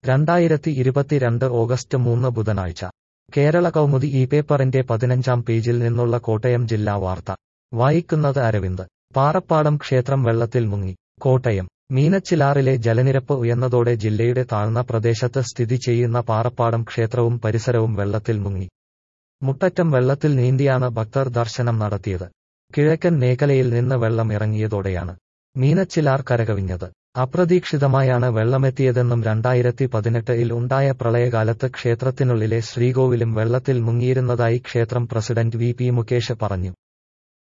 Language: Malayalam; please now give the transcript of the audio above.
രണ്ടായിരത്തി ഇരുപത്തിരണ്ട് ഓഗസ്റ്റ് മൂന്ന് ബുധനാഴ്ച കേരള കൗമുദി ഈ പേപ്പറിന്റെ പതിനഞ്ചാം പേജിൽ നിന്നുള്ള കോട്ടയം ജില്ലാ വാർത്ത വായിക്കുന്നത് അരവിന്ദ് പാറപ്പാടം ക്ഷേത്രം വെള്ളത്തിൽ മുങ്ങി കോട്ടയം മീനച്ചിലാറിലെ ജലനിരപ്പ് ഉയർന്നതോടെ ജില്ലയുടെ താഴ്ന്ന പ്രദേശത്ത് സ്ഥിതി ചെയ്യുന്ന പാറപ്പാടം ക്ഷേത്രവും പരിസരവും വെള്ളത്തിൽ മുങ്ങി മുട്ടറ്റം വെള്ളത്തിൽ നീന്തിയാണ് ഭക്തർ ദർശനം നടത്തിയത് കിഴക്കൻ മേഖലയിൽ നിന്ന് വെള്ളം ഇറങ്ങിയതോടെയാണ് മീനച്ചിലാർ കരകവിഞ്ഞത് അപ്രതീക്ഷിതമായാണ് വെള്ളമെത്തിയതെന്നും രണ്ടായിരത്തി പതിനെട്ടിൽ ഉണ്ടായ പ്രളയകാലത്ത് ക്ഷേത്രത്തിനുള്ളിലെ ശ്രീകോവിലും വെള്ളത്തിൽ മുങ്ങിയിരുന്നതായി ക്ഷേത്രം പ്രസിഡന്റ് വി പി മുകേഷ് പറഞ്ഞു